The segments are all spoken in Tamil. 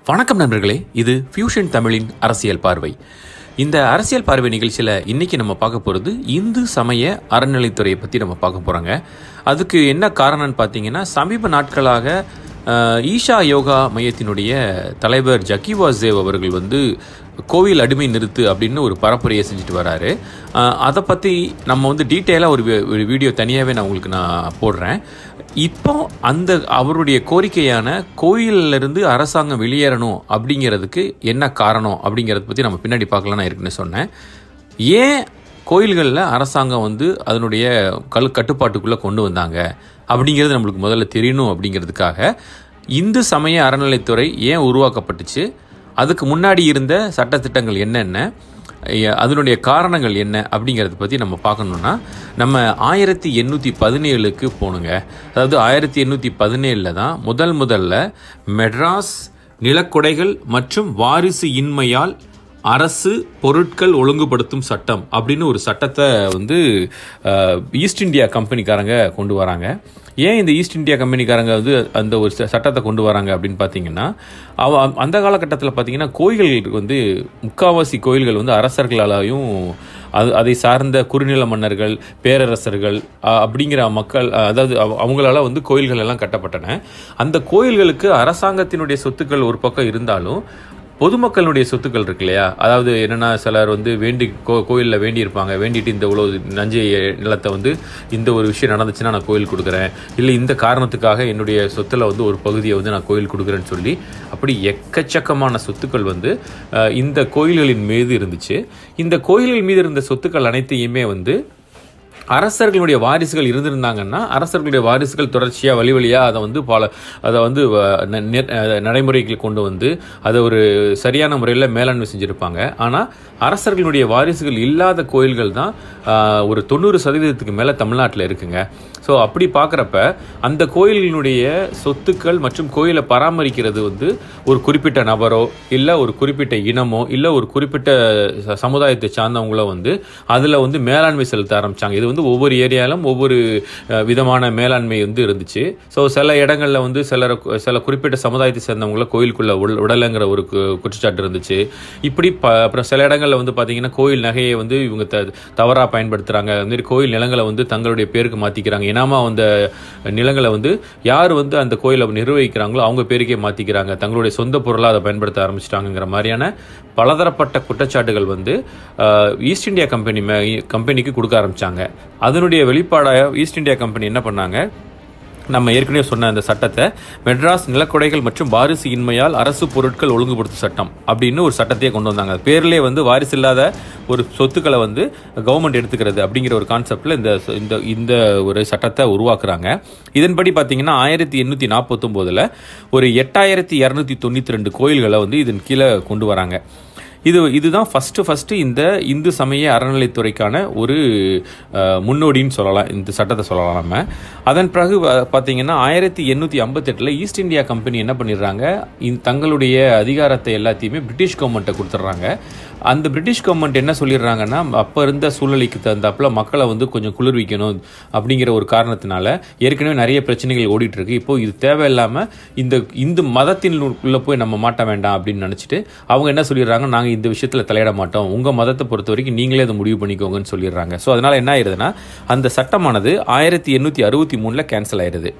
வணக்கம் நண்பர்களே இது ஃபியூஷன் தமிழின் அரசியல் பார்வை இந்த அரசியல் பார்வை நிகழ்ச்சியில் இன்னைக்கு நம்ம பார்க்க போகிறது இந்து சமய அறநிலைத்துறையை பற்றி நம்ம பார்க்க போகிறோங்க அதுக்கு என்ன காரணம்னு பார்த்தீங்கன்னா சமீப நாட்களாக அஹ், ஈஷா யோகா மையத்தினுடைய தலைவர் ஜக்கி வாசுதேவ் அவர்கள் வந்து கோவில் அடிமை நிறுத்து அப்படின்னு ஒரு பரப்புரையை செஞ்சுட்டு வராரு அஹ், அதை பற்றி நம்ம வந்து டீட்டெயிலாக ஒரு வி- ஒரு வீடியோ தனியாகவே நான் உங்களுக்கு நான் போடுறேன் இப்போ அந்த அவருடைய கோரிக்கையான கோயில்ல இருந்து அரசாங்கம் வெளியேறணும் அப்படிங்கிறதுக்கு என்ன காரணம் அப்படிங்கிறத பற்றி நம்ம பின்னாடி பார்க்கலாம் நான் ஏற்கனவே சொன்னேன் ஏன் கோயில்களில் அரசாங்கம் வந்து அதனுடைய கல் கட்டுப்பாட்டுக்குள்ளே கொண்டு வந்தாங்க அப்படிங்கிறது நம்மளுக்கு முதல்ல தெரியணும் அப்படிங்கிறதுக்காக இந்து சமய அறநிலைத்துறை ஏன் உருவாக்கப்பட்டுச்சு அதுக்கு முன்னாடி இருந்த சட்டத்திட்டங்கள் என்னென்ன ஐய- அதனுடைய காரணங்கள் என்ன அப்படிங்கிறத பற்றி நம்ம பார்க்கணுன்னா நம்ம ஆயிரத்தி எண்ணூற்றி பதினேழுக்கு போகணுங்க அதாவது ஆயிரத்தி எண்ணூற்றி பதினேழில் தான் முதல் முதல்ல மெட்ராஸ் நிலக்கொடைகள் மற்றும் வாரிசு இன்மையால் அரசு பொருட்கள் ஒழுங்குபடுத்தும் சட்டம் அப்படின்னு ஒரு சட்டத்தை வந்து அஹ், ஈஸ்ட் இந்தியா கம்பெனிக்காரங்க கொண்டு வராங்க ஏன் இந்த ஈஸ்ட் இந்தியா கம்பெனிக்காரங்க வந்து அந்த ஒரு ச- சட்டத்தை கொண்டு வராங்க அப்படின்னு பார்த்தீங்கன்னா அவ அந்த காலகட்டத்தில் பார்த்தீங்கன்னா கோயில்கள் வந்து முக்காவாசி கோயில்கள் வந்து அரசர்களாலையும் அது அதை சார்ந்த குறுநில மன்னர்கள் பேரரசர்கள் அஹ், அப்படிங்கிற மக்கள் அஹ், அதாவது அவ- அவங்களால வந்து கோயில்கள் எல்லாம் கட்டப்பட்டன அந்த கோயில்களுக்கு அரசாங்கத்தினுடைய சொத்துக்கள் ஒரு பக்கம் இருந்தாலும் பொதுமக்களுடைய சொத்துக்கள் இருக்கு இல்லையா அதாவது என்னன்னா சிலர் வந்து வேண்டி கோ கோயிலில் வேண்டியிருப்பாங்க வேண்டிட்டு இந்த இவ்வளோ நஞ்சை நிலத்தை வந்து இந்த ஒரு விஷயம் நடந்துச்சுன்னா நான் கோயில் கொடுக்குறேன் இல்லை இந்த காரணத்துக்காக என்னுடைய சொத்துல வந்து ஒரு பகுதியை வந்து நான் கோயில் கொடுக்குறேன்னு சொல்லி அப்படி எக்கச்சக்கமான சொத்துக்கள் வந்து அஹ், இந்த கோயில்களின் மீது இருந்துச்சு இந்த கோயில்கள் மீது இருந்த சொத்துக்கள் அனைத்தையுமே வந்து அரசர்களுடைய வாரிசுகள் இருந்திருந்தாங்கன்னா அரசர்களுடைய வாரிசுகள் தொடர்ச்சியாக வழி வழியாக அதை வந்து பல அதை வந்து வ- ந- நெ- அஹ் நடைமுறைக்கு கொண்டு வந்து அதை ஒரு சரியான முறையில் மேலாண்மை செஞ்சுருப்பாங்க ஆனால் அரசர்களுடைய வாரிசுகள் இல்லாத கோயில்கள் தான் ஆஹ், ஒரு தொண்ணூறு சதவீதத்துக்கு மேலே தமிழ்நாட்டில் இருக்குங்க ஸோ அப்படி பார்க்குறப்ப அந்த கோயிலினுடைய சொத்துக்கள் மற்றும் கோயிலை பராமரிக்கிறது வந்து ஒரு குறிப்பிட்ட நபரோ இல்லை ஒரு குறிப்பிட்ட இனமோ இல்லை ஒரு குறிப்பிட்ட ச- சமுதாயத்தை சார்ந்தவங்களோ வந்து அதில் வந்து மேலாண்மை செலுத்த ஆரம்பிச்சாங்க இது வந்து ஒவ்வொரு ஏரியாலும் ஒவ்வொரு அஹ், விதமான மேலாண்மை வந்து இருந்துச்சு ஸோ சில இடங்களில் வந்து சிலர் சில குறிப்பிட்ட சமுதாயத்தை சேர்ந்தவங்கள கோயிலுக்குள்ள உள் விடலைங்கிற ஒரு கு- குற்றச்சாட்டு இருந்துச்சு இப்படி ப அப்புறம் சில இடங்களில் வந்து பார்த்தீங்கன்னா கோயில் நகையை வந்து இவங்க த தவறாக பயன்படுத்துகிறாங்க அது மாதிரி கோயில் நிலங்களை வந்து தங்களுடைய பேருக்கு மாற்றிக்கிறாங்க இனாமா வந்த நிலங்களை வந்து யார் வந்து அந்த கோயிலை நிர்வகிக்கிறாங்களோ அவங்க பேருக்கே மாற்றிக்கிறாங்க தங்களுடைய சொந்த பொருளாக அதை பயன்படுத்த ஆரம்பிச்சிட்டாங்கிற மாதிரியான பலதரப்பட்ட குற்றச்சாட்டுகள் வந்து அஹ், ஈஸ்ட் இந்தியா கம்பெனி மே கம்பெனிக்கு கொடுக்க ஆரம்பிச்சாங்க அதனுடைய வெளிப்பாடாக ஈஸ்ட் இந்தியா கம்பெனி என்ன பண்ணாங்க நம்ம ஏற்கனவே சொன்ன அந்த சட்டத்தை மெட்ராஸ் நிலக்கொடைகள் மற்றும் வாரிசு இன்மையால் அரசு பொருட்கள் ஒழுங்குபடுத்தும் சட்டம் அப்படின்னு ஒரு சட்டத்தையே கொண்டு வந்தாங்க அது பேர்லேயே வந்து வாரிசு இல்லாத ஒரு சொத்துக்களை வந்து கவர்மெண்ட் எடுத்துக்கிறது அப்படிங்கிற ஒரு கான்செப்டில் இந்த இந்த இந்த ஒரு சட்டத்தை உருவாக்குறாங்க இதன்படி பார்த்தீங்கன்னா ஆயிரத்தி எண்ணூற்றி நாற்பத்தொம்போதில் ஒரு எட்டாயிரத்தி இரநூத்தி தொண்ணூற்றி ரெண்டு கோயில்களை வந்து இதன் கீழே கொண்டு வராங்க இது இதுதான் ஃபஸ்ட்டு ஃபஸ்ட்டு இந்த இந்து சமய அறநிலைத்துறைக்கான ஒரு அஹ், முன்னோடின்னு சொல்லலாம் இந்த சட்டத்தை சொல்லலாம் நம்ம அதன் பிறகு வ- பார்த்தீங்கன்னா ஆயிரத்தி எண்ணூற்றி ஐம்பத்தெட்டில் ஈஸ்ட் இந்தியா கம்பெனி என்ன பண்ணிடுறாங்க இந்த தங்களுடைய அதிகாரத்தை எல்லாத்தையுமே பிரிட்டிஷ் கவர்மெண்ட்டை கொடுத்துட்றாங்க அந்த பிரிட்டிஷ் கவர்மெண்ட் என்ன சொல்லிடுறாங்கன்னா அப்போ இருந்த சூழ்நிலைக்கு தகுந்தாப்புல மக்களை வந்து கொஞ்சம் குளிர்விக்கணும் அப்படிங்கிற ஒரு காரணத்தினால ஏற்கனவே நிறைய பிரச்சனைகள் ஓடிட்டு இருக்கு இப்போ இது தேவையில்லாமல் இந்த இந்து மதத்தின் உள்ள போய் நம்ம மாட்ட வேண்டாம் அப்படின்னு நினச்சிட்டு அவங்க என்ன சொல்லிடுறாங்க நாங்கள் இந்த விஷயத்தில் தலையிட மாட்டோம் உங்கள் மதத்தை பொறுத்த வரைக்கும் நீங்களே அதை முடிவு பண்ணிக்கோங்கன்னு சொல்லிடுறாங்க ஸோ அதனால் என்ன ஆயிருதுன்னா அந்த சட்டமானது ஆயிரத்தி எண்ணூற்றி அறுபத்தி மூணில் கேன்சல் ஆயிருது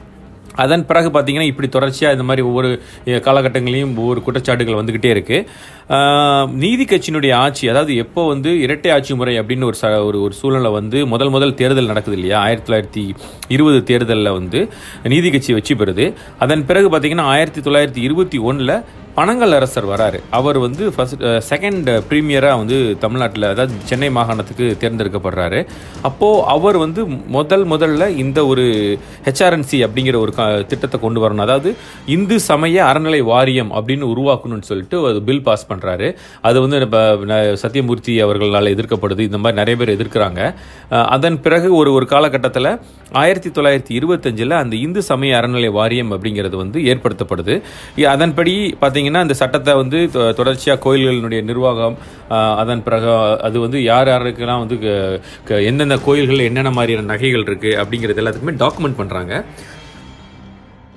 அதன் பிறகு பார்த்தீங்கன்னா இப்படி தொடர்ச்சியாக இந்த மாதிரி ஒவ்வொரு அஹ், காலகட்டங்களையும் ஒவ்வொரு குற்றச்சாட்டுகள் வந்துக்கிட்டே இருக்கு ஆஹ், நீதி கட்சியினுடைய ஆட்சி அதாவது எப்போ வந்து இரட்டை ஆட்சி முறை அப்படின்னு ஒரு ச ஒரு ஒரு சூழ்நிலை வந்து முதல் முதல் தேர்தல் நடக்குது இல்லையா ஆயிரத்தி தொள்ளாயிரத்தி இருபது தேர்தலில் வந்து நீதி கட்சி வெற்றி பெறுது அதன் பிறகு பார்த்தீங்கன்னா ஆயிரத்தி தொள்ளாயிரத்தி இருபத்தி ஒன்றில் பனங்கல் அரசர் வராரு அவர் வந்து ஃபர்ஸ்ட் செகண்ட் ப்ரீமியராக வந்து தமிழ்நாட்டில் அதாவது சென்னை மாகாணத்துக்கு தேர்ந்தெடுக்கப்படுறாரு அப்போது அவர் வந்து முதல் முதல்ல இந்த ஒரு ஹெச்ஆர்என்சி அப்படிங்கிற ஒரு க- திட்டத்தை கொண்டு வரணும் அதாவது இந்து சமய அறநிலை வாரியம் அப்படின்னு உருவாக்கணும்னு சொல்லிட்டு அது பில் பாஸ் பண்ணுறாரு அது வந்து இப்ப ந- சத்யமூர்த்தி அவர்களால் எதிர்க்கப்படுது இந்த மாதிரி நிறைய பேர் எதிர்க்கிறாங்க அஹ் அதன் பிறகு ஒரு ஒரு காலகட்டத்தில் ஆயிரத்தி தொள்ளாயிரத்தி இருபத்தஞ்சில் அந்த இந்து சமய அறநிலை வாரியம் அப்படிங்கிறது வந்து ஏற்படுத்தப்படுது இ- அதன்படி பார்த்தீங்கன்னா இந்த சட்டத்தை வந்து தொ- தொடர்ச்சியாக கோயில்களினுடைய நிர்வாகம் அஹ், அதன் பிறகு அது வந்து யார் யாருக்கெல்லாம் வந்து க- க- எந்தெந்த கோயில்களில் என்னென்ன மாதிரியான நகைகள் இருக்குது அப்படிங்கிறது எல்லாத்துக்குமே டாக்குமெண்ட் பண்ணுறாங்க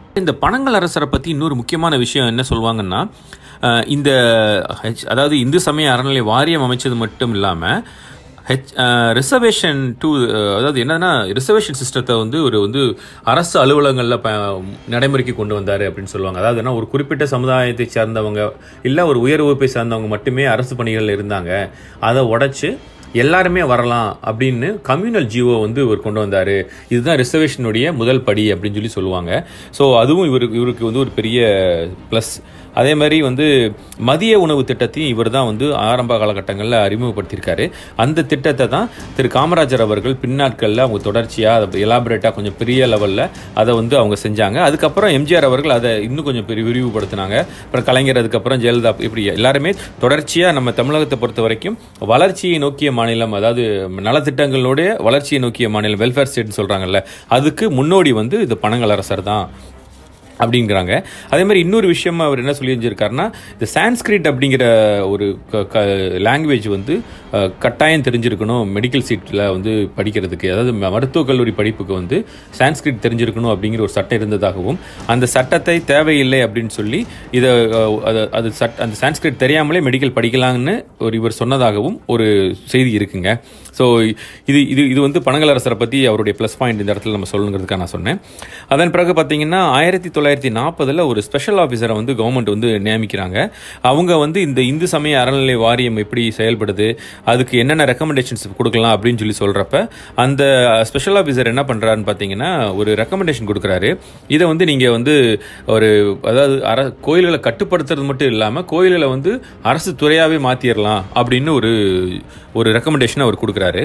இந்த பனங்கல் அரசரை பற்றி இன்னொரு முக்கியமான விஷயம் என்ன சொல்லுவாங்கன்னா அஹ், இந்த ஹெச் அதாவது இந்து சமய அறநிலை வாரியம் அமைச்சது மட்டும் இல்லாமல் ஹெச் ரிசர்வேஷன் டு அதாவது என்னன்னா ரிசர்வேஷன் சிஸ்டத்தை வந்து ஒரு வந்து அரசு அலுவலகங்களில் ப நடைமுறைக்கு கொண்டு வந்தார் அப்படின்னு சொல்லுவாங்க அதாவது என்ன ஒரு குறிப்பிட்ட சமுதாயத்தை சேர்ந்தவங்க இல்லை ஒரு உயர் வகுப்பை சேர்ந்தவங்க மட்டுமே அரசு பணிகளில் இருந்தாங்க அதை உடைச்சு எல்லாருமே வரலாம் அப்படின்னு கம்யூனல் ஜியோ வந்து இவர் கொண்டு வந்தார் இதுதான் ரிசர்வேஷனுடைய முதல் படி அப்படின்னு சொல்லி சொல்லுவாங்க ஸோ அதுவும் இவருக்கு இவருக்கு வந்து ஒரு பெரிய ப்ளஸ் அதே மாதிரி வந்து மதிய உணவு திட்டத்தையும் இவர் தான் வந்து ஆரம்ப காலகட்டங்களில் அறிமுகப்படுத்தியிருக்காரு அந்த திட்டத்தை தான் திரு காமராஜர் அவர்கள் பின்னாட்களில் அவங்க தொடர்ச்சியாக அதை எலாபரேட்டாக கொஞ்சம் பெரிய லெவலில் அதை வந்து அவங்க செஞ்சாங்க அதுக்கப்புறம் எம்ஜிஆர் அவர்கள் அதை இன்னும் கொஞ்சம் பெரிய விரிவுபடுத்தினாங்க அப்புறம் கலைஞர் அதுக்கப்புறம் ஜெயலலிதா இப்படி எல்லாருமே தொடர்ச்சியாக நம்ம தமிழகத்தை பொறுத்த வரைக்கும் வளர்ச்சியை நோக்கிய மாநிலம் அதாவது நலத்திட்டங்களுடைய வளர்ச்சியை நோக்கிய மாநிலம் வெல்ஃபேர் ஸ்டேட்னு சொல்கிறாங்கல்ல அதுக்கு முன்னோடி வந்து இது பனங்கல் அரசர் தான் அப்படிங்கிறாங்க அதே மாதிரி இன்னொரு விஷயம் அவர் என்ன சொல்லி வச்சிருக்காருன்னா இந்த சான்ஸ்கிரிட் அப்படிங்கிற ஒரு லாங்குவேஜ் வந்து அஹ், கட்டாயம் தெரிஞ்சிருக்கணும் மெடிக்கல் சீட்டில் வந்து படிக்கிறதுக்கு அதாவது ம- மருத்துவக் கல்லூரி படிப்புக்கு வந்து சான்ஸ்கிரிட் தெரிஞ்சிருக்கணும் அப்படிங்கிற ஒரு சட்டம் இருந்ததாகவும் அந்த சட்டத்தை தேவையில்லை அப்படின்னு சொல்லி இதை அஹ், அது- அது சட் அந்த சான்ஸ்கிரிட் தெரியாமலே மெடிக்கல் படிக்கலாம்னு ஒரு இவர் சொன்னதாகவும் ஒரு செய்தி இருக்குங்க ஸோ இது இது இது வந்து பனங்கலரசரை பற்றி அவருடைய ப்ளஸ் பாயிண்ட் இந்த இடத்துல நம்ம சொல்லணுங்கிறதுக்காக நான் சொன்னேன் அதன் பிறகு பார்த்தீங்கன்னா ஆயிரத்தி தொள்ளாயிரத்தி நாற்பதில் ஒரு ஸ்பெஷல் ஆஃபீஸரை வந்து கவர்மெண்ட் வந்து நியமிக்கிறாங்க அவங்க வந்து இந்த இந்து சமய அறநிலை வாரியம் எப்படி செயல்படுது அதுக்கு என்னென்ன ரெக்கமெண்டேஷன்ஸ் கொடுக்கலாம் அப்படின்னு சொல்லி சொல்கிறப்ப அந்த ஸ்பெஷல் ஆஃபீஸர் என்ன பண்ணுறாருன்னு பார்த்தீங்கன்னா ஒரு ரெக்கமெண்டேஷன் கொடுக்குறாரு இதை வந்து நீங்கள் வந்து ஒரு அதாவது அர கோயில்களை கட்டுப்படுத்துறது மட்டும் இல்லாமல் கோயில்களை வந்து அரசு துறையாகவே மாற்றிடலாம் அப்படின்னு ஒரு ஒரு ரெக்கமெண்டேஷன் அவர் கொடுக்குறாரு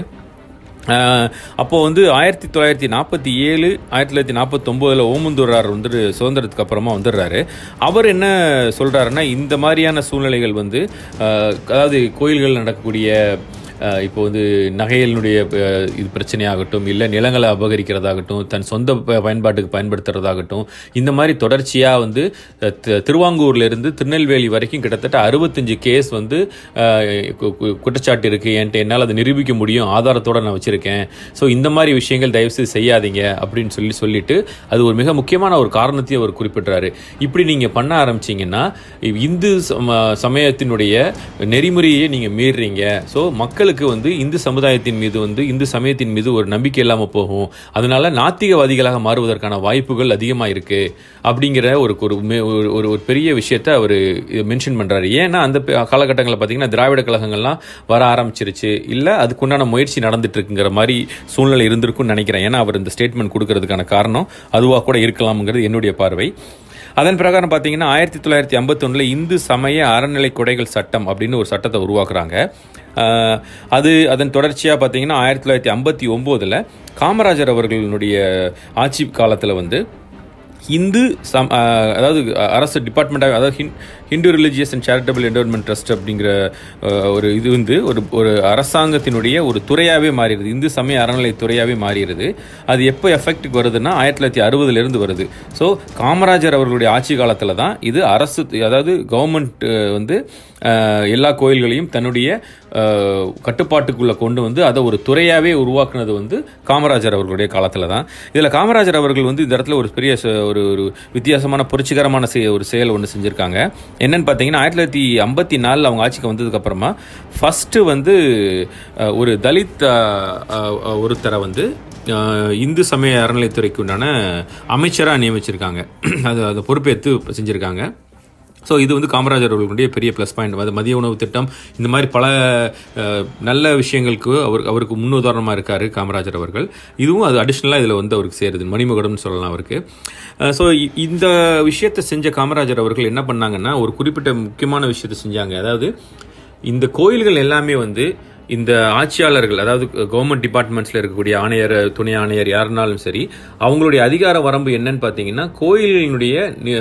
ஆஹ் அப்போ வந்து ஆயிரத்தி தொள்ளாயிரத்தி நாற்பத்தி ஏழு ஆயிரத்தி தொள்ளாயிரத்தி நாற்பத்தொம்போதில் ஓமந்தூரார் வந்து சுதந்திரத்துக்கு அப்புறமா வந்துடுறாரு அவர் என்ன சொல்கிறாருன்னா இந்த மாதிரியான சூழ்நிலைகள் வந்து ஆஹ் அதாவது கோயில்கள் நடக்கக்கூடிய ஆஹ் இப்போ வந்து நகைகளினுடைய ஆஹ் இது பிரச்சனையாகட்டும் இல்லை நிலங்களை அபகரிக்கிறதாகட்டும் தன் சொந்த ப- பயன்பாட்டுக்கு பயன்படுத்துறதாகட்டும் இந்த மாதிரி தொடர்ச்சியாக வந்து அஹ், தி- திருவாங்கூர்ல இருந்து திருநெல்வேலி வரைக்கும் கிட்டத்தட்ட அறுபத்தஞ்சு கேஸ் வந்து ஆஹ், கு- கு- குற்றச்சாட்டு இருக்குது என்கிட்ட என்னால் அதை நிரூபிக்க முடியும் ஆதாரத்தோட நான் வச்சுருக்கேன் ஸோ இந்த மாதிரி விஷயங்கள் தயவுசெய்து செய்யாதீங்க அப்படின்னு சொல்லி சொல்லிட்டு அது ஒரு மிக முக்கியமான ஒரு காரணத்தையும் அவர் குறிப்பிட்றாரு இப்படி நீங்கள் பண்ண ஆரம்பிச்சீங்கன்னா இந்து சம- சமயத்தினுடைய நெறிமுறையை நீங்கள் மீறுறீங்க ஸோ மக்களுக்கு வந்து இந்து சமுதாயத்தின் மீது வந்து இந்து சமயத்தின் மீது ஒரு நம்பிக்கை இல்லாமல் போகும் அதனால நாத்திகவாதிகளாக மாறுவதற்கான வாய்ப்புகள் அதிகமாக இருக்கு அப்படிங்கிற ஒரு ஒரு மே- ஒரு- ஒரு ஒரு பெரிய விஷயத்தை அவர் மென்ஷன் பண்றாரு ஏன்னா அந்த ப- காலகட்டங்களில் பார்த்தீங்கன்னா திராவிட கழகங்கள்லாம் வர ஆரம்பிச்சிருச்சு இல்லை அதுக்குண்டான முயற்சி நடந்துட்டு இருக்குங்கிற மாதிரி சூழ்நிலை இருந்திருக்கும்னு நினைக்கிறேன் ஏன்னா அவர் இந்த ஸ்டேட்மெண்ட் கொடுக்கறதுக்கான காரணம் அதுவாக கூட இருக்கலாம்ங்கிறது என்னுடைய பார்வை அதன் பிரகாரம் பார்த்தீங்கன்னா ஆயிரத்தி தொள்ளாயிரத்தி ஐம்பத்தொன்னில் இந்து சமய அறநிலை கொடைகள் சட்டம் அப்படின்னு ஒரு சட்டத்தை உருவாக்குறாங்க ஆஹ் அது அதன் தொடர்ச்சியாக பார்த்தீங்கன்னா ஆயிரத்தி தொள்ளாயிரத்தி ஐம்பத்தி ஒம்போதில் காமராஜர் அவர்களுடைய ஆட்சி காலத்தில் வந்து இந்து சம் ஆஹ் அதாவது அரசு டிபார்ட்மெண்ட் அதாவது ஹின் Hindu religious and charitable endowment trust அப்படிங்கிற ஆஹ், ஒரு இது வந்து ஒரு ஒரு அரசாங்கத்தினுடைய ஒரு துறையாகவே மாறிடுது இந்து சமய அறநிலை துறையாகவே மாறிடுது அது எப்போ எஃபெக்ட்டுக்கு வருதுன்னா ஆயிரத்தி தொள்ளாயிரத்தி அறுபதுலேருந்து வருது ஸோ காமராஜர் அவர்களுடைய ஆட்சி காலத்தில் தான் இது அரசு அதாவது கவர்மெண்ட் வந்து ஆஹ், எல்லா கோயில்களையும் தன்னுடைய ஆஹ், கட்டுப்பாட்டுக்குள்ளே கொண்டு வந்து அதை ஒரு துறையாகவே உருவாக்குனது வந்து காமராஜர் அவர்களுடைய காலத்தில் தான் இதில் காமராஜர் அவர்கள் வந்து இந்த இடத்துல ஒரு பெரிய ச- ஒரு ஒரு வித்தியாசமான புரட்சிகரமான செய ஒரு செயல் ஒன்று செஞ்சுருக்காங்க என்னன்னு பார்த்தீங்கன்னா ஆயிரத்தி தொள்ளாயிரத்தி ஐம்பத்தி நாலில் அவங்க ஆட்சிக்கு வந்ததுக்கப்புறமா ஃபஸ்ட்டு வந்து அஹ், ஒரு தலித் அஹ், அஹ், ஒருத்தரை வந்து அஹ், இந்து சமய அறநிலைத்துறைக்கு உண்டான அமைச்சராக நியமிச்சிருக்காங்க அது அதை பொறுப்பேற்று செஞ்சுருக்காங்க ஸோ இது வந்து காமராஜர் அவர்களுடைய பெரிய ப்ளஸ் பாயிண்ட் அது மதிய உணவு திட்டம் இந்த மாதிரி பல அஹ், நல்ல விஷயங்களுக்கு அவர் அவருக்கு முன்னுதாரணமாக இருக்கார் காமராஜர் அவர்கள் இதுவும் அது அடிஷ்னலாக இதில் வந்து அவருக்கு சேருது மணிமகுடம்னு சொல்லலாம் அவருக்கு ஸோ இந்த விஷயத்தை செஞ்ச காமராஜர் அவர்கள் என்ன பண்ணாங்கன்னா ஒரு குறிப்பிட்ட முக்கியமான விஷயத்தை செஞ்சாங்க அதாவது இந்த கோயில்கள் எல்லாமே வந்து இந்த ஆட்சியாளர்கள் அதாவது கவர்மெண்ட் டிபார்ட்மெண்ட்ஸில் இருக்கக்கூடிய ஆணையர் துணை ஆணையர் யாருனாலும் சரி அவங்களுடைய அதிகார வரம்பு என்னன்னு பார்த்தீங்கன்னா கோயிலினுடைய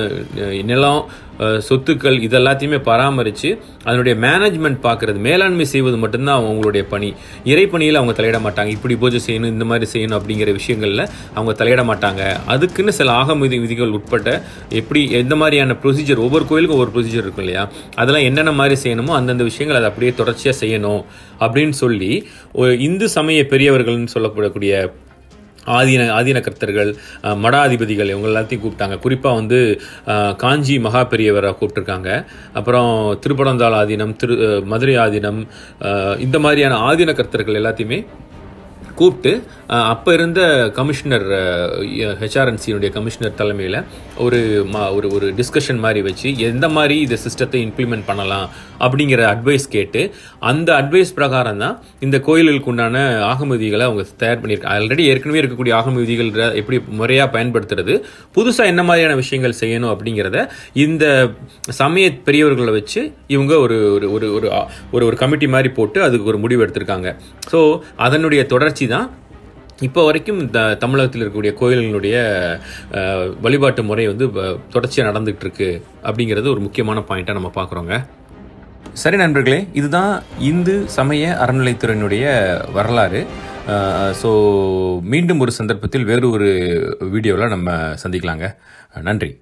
நி- நிலம் அஹ், சொத்துக்கள் இதெல்லாத்தையுமே பராமரித்து அதனுடைய மேனேஜ்மெண்ட் பார்க்கறது மேலாண்மை செய்வது மட்டும்தான் அவங்களுடைய பணி இறைப்பணியில் அவங்க தலையிட மாட்டாங்க இப்படி பூஜை செய்யணும் இந்த மாதிரி செய்யணும் அப்படிங்கிற விஷயங்களில் அவங்க தலையிட மாட்டாங்க அதுக்குன்னு சில ஆகம விதி விதிகள் உட்பட்ட எப்படி எந்த மாதிரியான ப்ரொசீஜர் ஒவ்வொரு கோயிலுக்கும் ஒவ்வொரு ப்ரொசீஜர் இருக்கும் இல்லையா அதெல்லாம் என்னென்ன மாதிரி செய்யணுமோ அந்தந்த விஷயங்கள் அதை அப்படியே தொடர்ச்சியாக செய்யணும் அப்படின்னு சொல்லி ஒரு இந்து சமய பெரியவர்கள்னு சொல்லப்படக்கூடிய ஆதீன ஆதீன கர்த்தர்கள் அஹ், மடாதிபதிகள் இவங்க எல்லாத்தையும் கூப்பிட்டாங்க குறிப்பாக வந்து அஹ், காஞ்சி மகா பெரியவரை கூப்பிட்டுருக்காங்க அப்புறம் திருப்பனந்தாள் ஆதீனம் திரு அஹ், மதுரை ஆதீனம் அஹ், இந்த மாதிரியான ஆதீன கர்த்தர்கள் எல்லாத்தையுமே கூப்பிட்டு அஹ், அப்ப இருந்த கமிஷனர் ஹெச்ஆர்என்சியினுடைய கமிஷனர் தலைமையில் ஒரு ம- ஒரு ஒரு டிஸ்கஷன் மாதிரி வச்சு எந்த மாதிரி இந்த சிஸ்டத்தை இம்ப்ளிமெண்ட் பண்ணலாம் அப்படிங்கிற அட்வைஸ் கேட்டு அந்த அட்வைஸ் பிரகாரம் தான் இந்த கோயில்களுக்கு உண்டான ஆகமதிகளை அவங்க தயார் பண்ணியிருக்காங்க ஆல்ரெடி ஏற்கனவே இருக்கக்கூடிய ஆகமதிகள் எப்படி முறையாக பயன்படுத்துறது புதுசாக என்ன மாதிரியான விஷயங்கள் செய்யணும் அப்படிங்கிறத இந்த சமய பெரியவர்களை வச்சு இவங்க ஒரு ஒரு ஒரு ஒரு ஒரு ஒரு கமிட்டி மாதிரி போட்டு அதுக்கு ஒரு முடிவு எடுத்திருக்காங்க ஸோ அதனுடைய தொடர்ச்சி தான் இப்போ வரைக்கும் இந்த தமிழகத்தில் இருக்கக்கூடிய கோயில்களுடைய அஹ், வழிபாட்டு முறை வந்து வ- தொடர்ச்சியா நடந்துகிட்டு இருக்கு அப்படிங்கிறது ஒரு முக்கியமான பாயிண்ட்டாக நம்ம பார்க்குறோங்க சரி நண்பர்களே இதுதான் இந்து சமய அறநிலைத்துறையினுடைய வரலாறு ஸோ மீண்டும் ஒரு சந்தர்ப்பத்தில் வேறு ஒரு வீடியோவில் நம்ம சந்திக்கலாங்க நன்றி